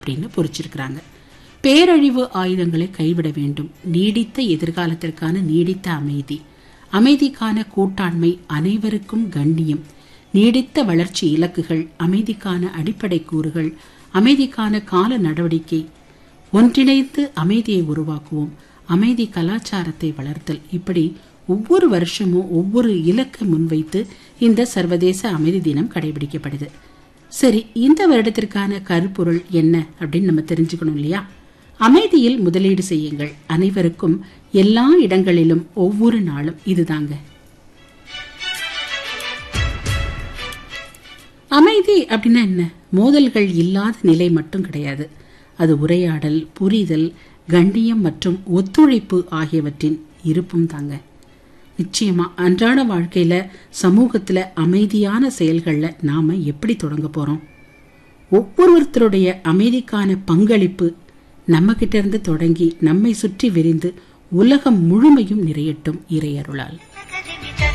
அப்படின்னு பொறிச்சிருக்கிறாங்க பேரழிவு ஆயுதங்களை கைவிட வேண்டும் நீடித்த எதிர்காலத்திற்கான நீடித்த அமைதி அமைதிக்கான கூட்டாண்மை அனைவருக்கும் கண்ணியம் நீடித்த வளர்ச்சி இலக்குகள் அமைதிக்கான அடிப்படை கூறுகள் அமைதிக்கான கால நடவடிக்கை ஒன்றிணைந்து அமைதியை உருவாக்குவோம் அமைதி கலாச்சாரத்தை வளர்த்தல் இப்படி ஒவ்வொரு வருஷமும் ஒவ்வொரு இலக்கை முன்வைத்து இந்த சர்வதேச அமைதி தினம் கடைபிடிக்கப்படுது சரி இந்த வருடத்திற்கான கருப்பொருள் என்ன அப்படின்னு நம்ம தெரிஞ்சுக்கணும் இல்லையா அமைதியில் முதலீடு செய்யுங்கள் அனைவருக்கும் எல்லா இடங்களிலும் ஒவ்வொரு நாளும் இதுதாங்க அமைதி அப்படின்னா என்ன மோதல்கள் இல்லாத நிலை மட்டும் கிடையாது அது உரையாடல் புரிதல் கண்ணியம் மற்றும் ஒத்துழைப்பு ஆகியவற்றின் இருப்பும் தாங்க நிச்சயமா அன்றாட வாழ்க்கையில சமூகத்துல அமைதியான செயல்கள்ல நாம எப்படி தொடங்க போறோம் ஒவ்வொருத்தருடைய அமைதிக்கான பங்களிப்பு நம்ம கிட்ட இருந்து தொடங்கி நம்மை சுற்றி விரிந்து உலகம் முழுமையும் நிறையட்டும் இறையருளால்